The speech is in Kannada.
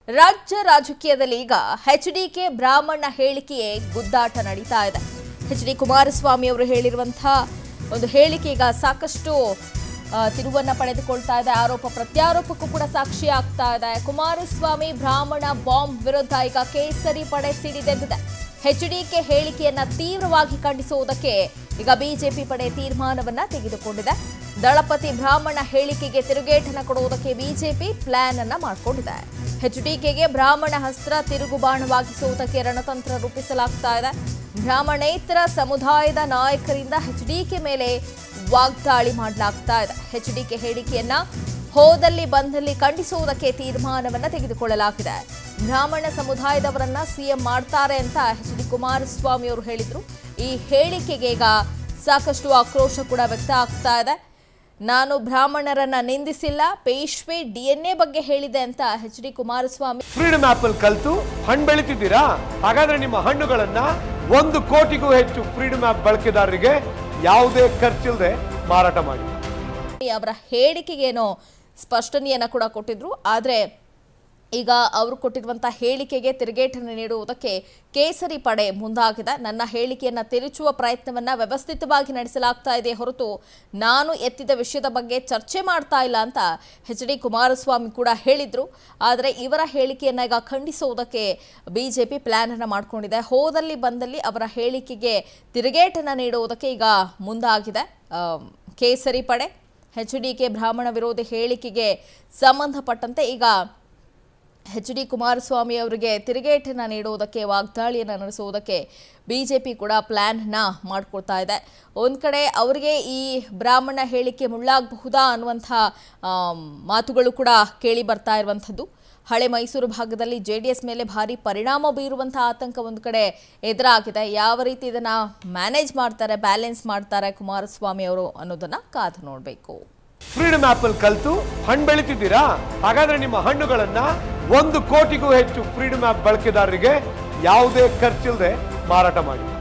ರಾಜ್ಯ ರಾಜಕೀಯದಲ್ಲಿ ಈಗ ಎಚ್ ಡಿಕೆ ಬ್ರಾಹ್ಮಣ ಹೇಳಿಕೆಯೇ ಗುದ್ದಾಟ ನಡೀತಾ ಇದೆ ಎಚ್ ಡಿ ಕುಮಾರಸ್ವಾಮಿ ಅವರು ಹೇಳಿರುವಂತಹ ಒಂದು ಹೇಳಿಕೆ ಈಗ ಸಾಕಷ್ಟು ಆ, ತಿರುವನ್ನ ಪಡೆದುಕೊಳ್ತಾ ಇದೆ ಆರೋಪ ಪ್ರತ್ಯಾರೋಪಕ್ಕೂ ಕೂಡ ಸಾಕ್ಷಿ ಆಗ್ತಾ ಇದೆ ಕುಮಾರಸ್ವಾಮಿ ಬ್ರಾಹ್ಮಣ ಬಾಂಬ್ ವಿರುದ್ಧ ಈಗ ಕೇಸರಿ ಪಡೆ ಸಿಡಿದೆದ್ದಿದೆ ಎಚ್ಡಿಕೆ ಹೇಳಿಕೆಯನ್ನ ತೀವ್ರವಾಗಿ ಖಂಡಿಸುವುದಕ್ಕೆ ಈಗ ಬಿಜೆಪಿ ಪಡೆ ತೀರ್ಮಾನವನ್ನ ತೆಗೆದುಕೊಂಡಿದೆ ದಳಪತಿ ಬ್ರಾಹ್ಮಣ ಹೇಳಿಕೆಗೆ ತಿರುಗೇಟನ್ನ ಕೊಡುವುದಕ್ಕೆ ಬಿಜೆಪಿ ಪ್ಲಾನ್ ಅನ್ನ ಮಾಡಿಕೊಂಡಿದೆ ಎಚ್ಡಿಕೆಗೆ ಬ್ರಾಹ್ಮಣ ಹಸ್ತ್ರ ತಿರುಗುಬಾಣವಾಗಿಸುವುದಕ್ಕೆ ರಣತಂತ್ರ ರೂಪಿಸಲಾಗ್ತಾ ಇದೆ ಬ್ರಾಹ್ಮಣೇತರ ಸಮುದಾಯದ ನಾಯಕರಿಂದ ಎಚ್ಡಿಕೆ ಮೇಲೆ ವಾಗ್ದಾಳಿ ಮಾಡಲಾಗ್ತಾ ಇದೆ ಎಚ್ಡಿಕೆ ಹೇಳಿಕೆಯನ್ನ ಹೋದಲ್ಲಿ ಬಂದಲ್ಲಿ ಖಂಡಿಸುವುದಕ್ಕೆ ತೀರ್ಮಾನವನ್ನ ತೆಗೆದುಕೊಳ್ಳಲಾಗಿದೆ ಬ್ರಾಹ್ಮಣ ಸಮುದಾಯದವರನ್ನ ಸಿಎಂ ಮಾಡ್ತಾರೆ ಅಂತ ಎಚ್ ಡಿ ಕುಮಾರಸ್ವಾಮಿ ಅವರು ಹೇಳಿದ್ರು ಈ ಹೇಳಿಕೆಗೆ ಈಗ ಸಾಕಷ್ಟು ಆಕ್ರೋಶ ಕೂಡ ವ್ಯಕ್ತ ಆಗ್ತಾ ಇದೆ ನಾನು ಬ್ರಾಹ್ಮಣರನ್ನ ನಿಂದಿಸಿಲ್ಲ ಪೇಶ್ವೆ ಡಿಎನ್ಎ ಬಗ್ಗೆ ಹೇಳಿದೆ ಅಂತ H D Kumaraswamy freedom app ಅಲ್ಲಿ ಕಲ್ತು ಹಣ್ಣು ಬೆಳಿತಿದ್ದೀರಾ ಹಾಗಾದ್ರೆ ನಿಮ್ಮ ಹಣ್ಣುಗಳನ್ನ ಒಂದು ಕೋಟಿಗೂ ಹೆಚ್ಚು ಫ್ರೀಡಮ್ ಆಪ್ ಬಳಕೆದಾರರಿಗೆ ಯಾವುದೇ ಖರ್ಚಿಲ್ಲದೆ ಮಾರಾಟ ಮಾಡಿ ಅವರ ಹೇಳಿಕೆಗೇನೋ ಸ್ಪಷ್ಟನೆಯನ್ನ ಕೂಡ ಕೊಟ್ಟಿದ್ರು ಆದರೆ ಈಗ ಅವರು ಕೊಟ್ಟಿರುವಂತಹ ಹೇಳಿಕೆಗೆ ತಿರುಗೇಟನ್ನು ನೀಡುವುದಕ್ಕೆ ಕೇಸರಿ ಪಡೆ ಮುಂದಾಗಿದೆ ನನ್ನ ಹೇಳಿಕೆಯನ್ನ ತಿರುಚುವ ಪ್ರಯತ್ನವನ್ನ ವ್ಯವಸ್ಥಿತವಾಗಿ ನಡೆಸಲಾಗ್ತಾ ಇದೆ ಹೊರತು ನಾನು ಎತ್ತಿದ ವಿಷಯದ ಬಗ್ಗೆ ಚರ್ಚೆ ಮಾಡ್ತಾ ಇಲ್ಲ ಅಂತ ಎಚ್ ಡಿ ಕುಮಾರಸ್ವಾಮಿ ಕೂಡ ಹೇಳಿದ್ರು ಆದರೆ ಇವರ ಹೇಳಿಕೆಯನ್ನ ಈಗ ಖಂಡಿಸುವುದಕ್ಕೆ ಬಿಜೆಪಿ ಪ್ಲಾನ್ ಅನ್ನ ಮಾಡ್ಕೊಂಡಿದೆ ಹೋದಲ್ಲಿ ಬಂದಲ್ಲಿ ಅವರ ಹೇಳಿಕೆಗೆ ತಿರುಗೇಟನ್ನ ನೀಡುವುದಕ್ಕೆ ಈಗ ಮುಂದಾಗಿದೆ ಆ, ಕೇಸರಿ ಪಡೆ ಎಚ್ ಡಿ ಕೆ ಬ್ರಾಹ್ಮಣ ವಿರೋಧಿ ಹೇಳಿಕೆಗೆ ಸಂಬಂಧಪಟ್ಟಂತೆ ಈಗ ಎಚ್ ಡಿ ಕುಮಾರಸ್ವಾಮಿ ಅವರಿಗೆ ತಿರುಗೇಟನ್ನು ನೀಡುವುದಕ್ಕೆ ವಾಗ್ದಾಳಿಯನ್ನು ನಡೆಸುವುದಕ್ಕೆ ಬಿಜೆಪಿ ಕೂಡ ಪ್ಲ್ಯಾನ್ನ ಮಾಡ್ಕೊಳ್ತಾ ಇದೆ ಒಂದು ಕಡೆ ಅವರಿಗೆ ಈ ಬ್ರಾಹ್ಮಣ ಹೇಳಿಕೆ ಮುಳ್ಳಾಗಬಹುದಾ ಅನ್ನುವಂಥ ಆಮ್, ಮಾತುಗಳು ಕೂಡ ಕೇಳಿ ಬರ್ತಾ ಇರುವಂಥದ್ದು ಹಳೆ ಮೈಸೂರು ಭಾಗದಲ್ಲಿ ಜೆ ಡಿ ಎಸ್ ಮೇಲೆ ಭಾರಿ ಪರಿಣಾಮ ಬೀರುವಂಥ ಆತಂಕ ಒಂದು ಕಡೆ ಎದುರಾಗಿದೆ ಯಾವ ರೀತಿ ಇದನ್ನು ಮ್ಯಾನೇಜ್ ಮಾಡ್ತಾರೆ ಬ್ಯಾಲೆನ್ಸ್ ಮಾಡ್ತಾರೆ ಕುಮಾರಸ್ವಾಮಿ ಅವರು ಅನ್ನೋದನ್ನು ಕಾದು ನೋಡಬೇಕು ಫ್ರೀಡಮ್ ಆಪ್ ಅಲ್ಲಿ ಕಲ್ತು ಹಣ್ಣು ಬೆಳಿತಿದ್ದೀರಾ ಹಾಗಾದ್ರೆ ನಿಮ್ಮ ಹಣ್ಣುಗಳನ್ನ ಒಂದು ಕೋಟಿಗೂ ಹೆಚ್ಚು ಫ್ರೀಡಮ್ ಆಪ್ ಬಳಕೆದಾರರಿಗೆ ಯಾವುದೇ ಖರ್ಚಿಲ್ಲದೆ ಮಾರಾಟ ಮಾಡಿ